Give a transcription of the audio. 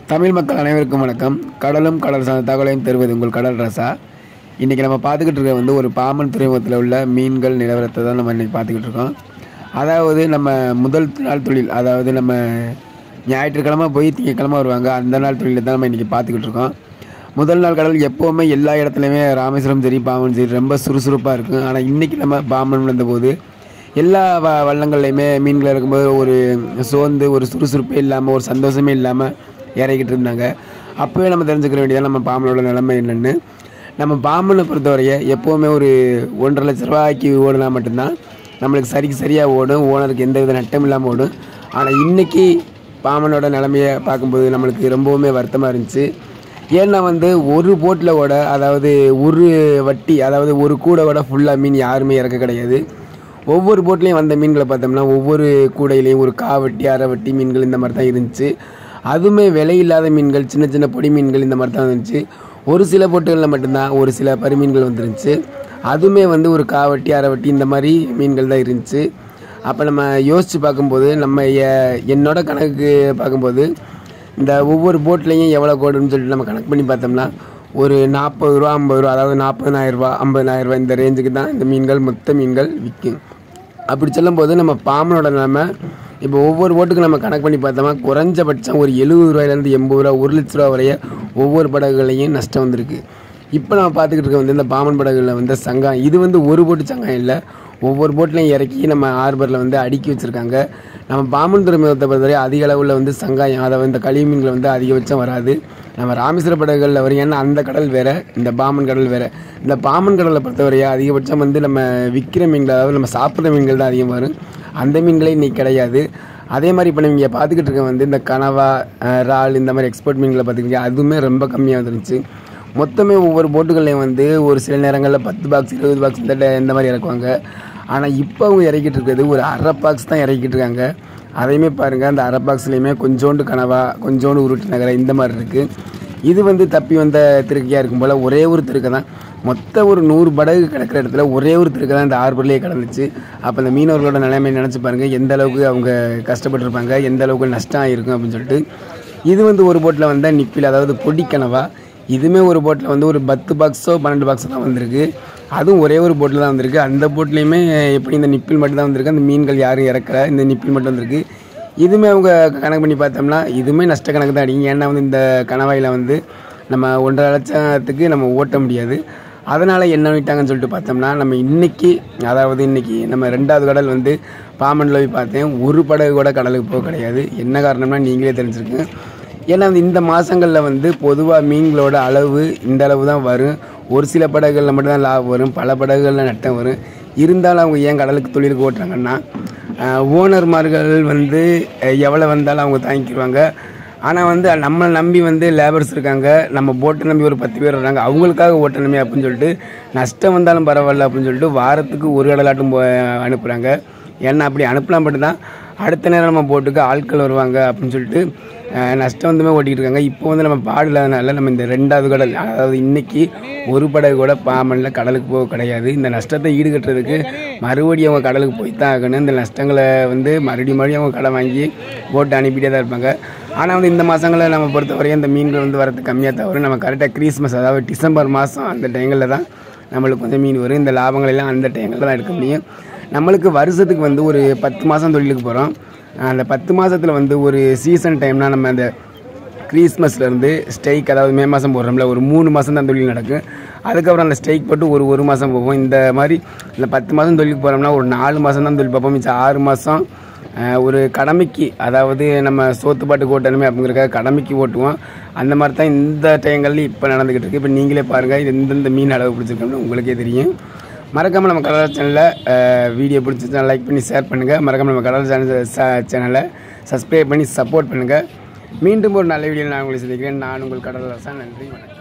தமிழ் மக்கள் அனைவருக்கும் வணக்கம் கடலும் கடல் சார்ந்த தகவலையும் தருவது உங்கள் கடல் ரசா இன்றைக்கி நம்ம பார்த்துக்கிட்டு இருக்க வந்து ஒரு பாம்பன் துறைமுகத்தில் உள்ள மீன்கள் நிலவரத்தை தான் நம்ம இன்றைக்கி பார்த்துக்கிட்டு இருக்கோம் அதாவது நம்ம முதல் நாள் தொழில் அதாவது நம்ம ஞாயிற்றுக்கிழமை போய் திங்கக்கிழமை வருவாங்க அந்த நாள் தொழிலை தான் நம்ம இன்றைக்கி பார்த்துக்கிட்டு இருக்கோம் முதல் நாள் கடல் எப்போவுமே எல்லா இடத்துலையுமே ராமேஸ்வரம் சரி பாம்பன் சரி ரொம்ப சுறுசுறுப்பாக இருக்கும் ஆனால் இன்றைக்கி நம்ம பாம்பன் வந்தபோது எல்லா வ வள்ளங்கள்லையுமே மீன்கள் இருக்கும்போது ஒரு சோர்ந்து ஒரு சுறுசுறுப்பே இல்லாமல் ஒரு சந்தோஷமே இல்லாமல் இறக்கிட்டு இருந்தாங்க அப்போவே நம்ம தெரிஞ்சுக்கிற வேண்டியதான் நம்ம பாம்பனோட நிலைமை என்னென்னு நம்ம பாம்பனை பொறுத்தவரைய எப்போவுமே ஒரு ஒன்றரை லட்ச ரூபாய்க்கு ஓடினா மட்டும்தான் நம்மளுக்கு சரிக்கு சரியாக ஓடும் ஓனருக்கு எந்த வித நட்டம் இல்லாமல் ஓடும் ஆனால் இன்றைக்கி பாம்பனோட நிலைமையை பார்க்கும்போது நம்மளுக்கு ரொம்பவுமே வருத்தமாக இருந்துச்சு ஏன்னா வந்து ஒரு போட்டில் ஓட அதாவது ஒரு வட்டி அதாவது ஒரு கூடை ஓட ஃபுல்லாக மீன் யாருமே இறக்க கிடையாது ஒவ்வொரு போட்லேயும் வந்த மீன்களை பார்த்தோம்னா ஒவ்வொரு கூடையிலையும் ஒரு காவட்டி அரைவட்டி மீன்கள் இந்த மாதிரி தான் இருந்துச்சு அதுவுமே விலை இல்லாத மீன்கள் சின்ன சின்ன பொடி மீன்கள் இந்த மாதிரி தான் இருந்துச்சு ஒரு சில போட்டுகளில் மட்டும்தான் ஒரு சில பரிமீன்கள் வந்துருந்துச்சு அதுவுமே வந்து ஒரு காவட்டி அரைவட்டி இந்த மாதிரி மீன்கள் தான் இருந்துச்சு அப்போ நம்ம யோசித்து பார்க்கும்போது நம்ம எ- என்னோட கணக்கு பார்க்கும்போது இந்த ஒவ்வொரு போட்லேயும் எவ்வளோ கோடுன்னு சொல்லிட்டு நம்ம கணக்கு பண்ணி பார்த்தோம்னா ஒரு நாற்பது ரூபா ஐம்பது ரூபா அதாவது நாற்பதனாயிரரூபா ஐம்பதனாயிரரூபா இந்த ரேஞ்சுக்கு தான் இந்த மீன்கள் மொத்த மீன்கள் விற்கும் அப்படி சொல்லும்போது நம்ம பாம்பனோட நிலைமை இப்போ ஒவ்வொரு போட்டுக்கு நம்ம கணக்கு பண்ணி பார்த்தோம்னா குறைஞ்சபட்சம் ஒரு எழுபது ரூபாயிலேருந்து எண்பது ரூபா ஒரு லட்ச ரூபா வரைய ஒவ்வொரு படகுகளையும் நஷ்டம் வந்திருக்கு இப்போ நம்ம பார்த்துக்கிட்டு இருக்க வந்து இந்த பாம்பன் படகுல வந்து சங்கம் இது வந்து ஒரு போட்டு சங்கம் இல்லை ஒவ்வொரு போட்லையும் இறக்கி நம்ம ஹார்பரில் வந்து அடுக்கி வச்சுருக்காங்க நம்ம பாம்பன் துறைமுகத்தை பொறுத்தவரை அதிக அளவில் வந்து சங்காயம் அதாவது இந்த கழிவு மீன்கள் வந்து அதிகபட்சம் வராது நம்ம ராமேஸ்வர படகுகளில் வரும் ஏன்னா அந்த கடல் வேற இந்த பாம்பன் கடல் வேற இந்த பாம்பன் கடலை பொறுத்தவரையா அதிகபட்சம் வந்து நம்ம விற்கிற மீன்கள் அதாவது நம்ம சாப்பிட்ற மீன்கள் தான் அதிகம் வரும் அந்த மீன்களே இன்னைக்கு கிடையாது அதே மாதிரி இப்போ நீங்கள் பார்த்துக்கிட்டு இருக்க வந்து இந்த கனவா அஹ், இறால் இந்த மாதிரி எக்ஸ்போர்ட் மீன்களை பார்த்துக்கிங்க அதுவுமே ரொம்ப கம்மியாக வந்துருச்சு மொத்தமே ஒவ்வொரு போட்டுகள்லையும் வந்து ஒரு சில நேரங்களில் பத்து பாக்ஸ் இருபது பாக்ஸ் இந்த ட- இந்த மாதிரி இறக்குவாங்க ஆனால் இப்போ அவங்க இறக்கிட்டு இருக்கிறது ஒரு அரை பாக்ஸ் தான் இறக்கிட்டு இருக்காங்க அதையுமே பாருங்கள் அந்த அரை பாக்ஸ்லேயுமே கொஞ்சோண்டு கனவா கொஞ்சோண்டு உருட்டு நகரை இந்த மாதிரி இருக்குது இது வந்து தப்பி வந்த திருக்கையாக இருக்கும் போல் ஒரே ஒரு திருக்கை தான் மொத்த ஒரு நூறு படகு கிடக்கிற இடத்துல ஒரே ஒரு திருக்கை தான் இந்த ஆர்பர்லேயே கிடந்துச்சு அப்போ இந்த மீனவர்களோட நிலைமை நினச்சி பாருங்கள் எந்த அளவுக்கு அவங்க கஷ்டப்பட்டிருப்பாங்க எந்த அளவுக்கு நஷ்டம் ஆகிருக்கும் அப்படின்னு சொல்லிட்டு இது வந்து ஒரு போட்டில் வந்த நிப்பில் அதாவது பொடி கனவா இதுவுமே ஒரு போட்டில் வந்து ஒரு பத்து பாக்ஸோ பன்னெண்டு பாக்ஸோ தான் வந்திருக்கு அதுவும் ஒரே ஒரு போட்டில் தான் வந்திருக்கு அந்த போட்லேயுமே எப்படி இந்த நிப்பில் மட்டும் தான் வந்திருக்கு அந்த மீன்கள் யாரும் இறக்கல இந்த நிப்பில் மட்டும் வந்திருக்கு இதுவுமே அவங்க கணக்கு பண்ணி பார்த்தோம்னா இதுவுமே நஷ்ட கணக்கு தான் அடிங்க ஏன்னா வந்து இந்த கணவாயில் வந்து நம்ம ஒன்றரை லட்சத்துக்கு நம்ம ஓட்ட முடியாது அதனால் என்ன பண்ணிட்டாங்கன்னு சொல்லிட்டு பார்த்தோம்னா நம்ம இன்னைக்கு அதாவது இன்னைக்கு நம்ம ரெண்டாவது கடல் வந்து பாம்பனில் போய் பார்த்தேன் ஒரு படகு கூட கடலுக்கு போக கிடையாது என்ன காரணம்னா நீங்களே தெரிஞ்சிருக்கேன் ஏன்னா வந்து இந்த மாதங்களில் வந்து பொதுவாக மீன்களோட அளவு இந்த அளவு தான் வரும் ஒரு சில படகுகளில் மட்டும்தான் லாபம் வரும் பல படகுகளில் நட்டம் வரும் இருந்தாலும் அவங்க ஏன் கடலுக்கு தொழிலுக்கு ஓட்டுறாங்கன்னா ஓனர்மார்கள் வந்து அஹ், எவ்வளோ வந்தாலும் அவங்க தாங்கிக்கிடுவாங்க ஆனால் வந்து நம்மளை நம்பி வந்து லேபர்ஸ் இருக்காங்க நம்ம போட்டை நம்பி ஒரு பத்து பேர் வர்றாங்க அவங்களுக்காக ஓட்டணுமே அப்படின்னு சொல்லிட்டு நஷ்டம் வந்தாலும் பரவாயில்ல அப்படின்னு சொல்லிட்டு வாரத்துக்கு ஒரு கடலாட்டும் போ அனுப்புகிறாங்க ஏன்னா அப்படி அனுப்பலாம் மட்டும்தான் அடுத்த நேரம் நம்ம போட்டுக்கு ஆட்கள் வருவாங்க அப்படின்னு சொல்லிட்டு அஹ், நஷ்டம் வந்துமே ஓட்டிக்கிட்டு இருக்காங்க இப்போ வந்து நம்ம பாடு இல்லாதனால நம்ம இந்த ரெண்டாவது கடல் அதாவது இன்னைக்கு ஒரு படகு கூட பாமனில் கடலுக்கு போக கிடையாது இந்த நஷ்டத்தை ஈடுகட்டுறதுக்கு மறுபடியும் அவங்க கடலுக்கு போய் தான் ஆகணும் இந்த நஷ்டங்களை வந்து மறுபடியும் மறுபடியும் அவங்க கடை வாங்கி போட்டு அனுப்பிட்டே தான் இருப்பாங்க ஆனால் வந்து இந்த மாதங்களில் நம்ம பொறுத்தவரையும் இந்த மீன்கள் வந்து வரது கம்மியாக தான் வரும் நம்ம கரெக்டாக கிறிஸ்மஸ் அதாவது டிசம்பர் மாதம் அந்த டைங்களில் தான் நம்மளுக்கு கொஞ்சம் மீன் வரும் இந்த லாபங்கள் எல்லாம் அந்த டைங்களில் தான் எடுக்க முடியும் நம்மளுக்கு வருஷத்துக்கு வந்து ஒரு பத்து மாதம் தொழிலுக்கு போகிறோம் அந்த பத்து மாதத்தில் வந்து ஒரு சீசன் டைம்னா நம்ம அந்த கிறிஸ்மஸ்லேருந்து ஸ்ட்ரைக் அதாவது மே மாதம் போடுறோம்ல ஒரு மூணு மாதம் தான் தொழில் நடக்கும் அதுக்கப்புறம் அந்த ஸ்ட்ரைக் போட்டு ஒரு ஒரு மாதம் போவோம் இந்த மாதிரி இந்த பத்து மாதம் தொழிலுக்கு போகிறோம்னா ஒரு நாலு மாதம் தான் தொழில் பார்ப்போம் மிச்சம் ஆறு மாதம் ஒரு கடமைக்கு அதாவது நம்ம சோத்து பாட்டு ஓட்டணுமே அப்படிங்கிறக்காக கடமைக்கு ஓட்டுவோம் அந்த மாதிரி தான் இந்த டைங்கள்ல இப்போ நடந்துக்கிட்டு இருக்கு இப்போ நீங்களே பாருங்கள் இது எந்தெந்த மீன் அளவு பிடிச்சிருக்கோம்னு உங்களுக்கே தெரியும் மறக்காமல் நம்ம கடல் சேனலில் வீடியோ பிடிச்சிருந்தா லைக் பண்ணி ஷேர் பண்ணுங்கள் மறக்காமல் நம்ம கடல் சேனல் சேனலை சப்ஸ்கிரைப் பண்ணி சப்போர்ட் பண்ணுங்கள் மீண்டும் ஒரு நல்ல வீடியோ நான் உங்களை சந்திக்கிறேன் நான் உங்கள் கடல் ரசா நன்றி வணக்கம்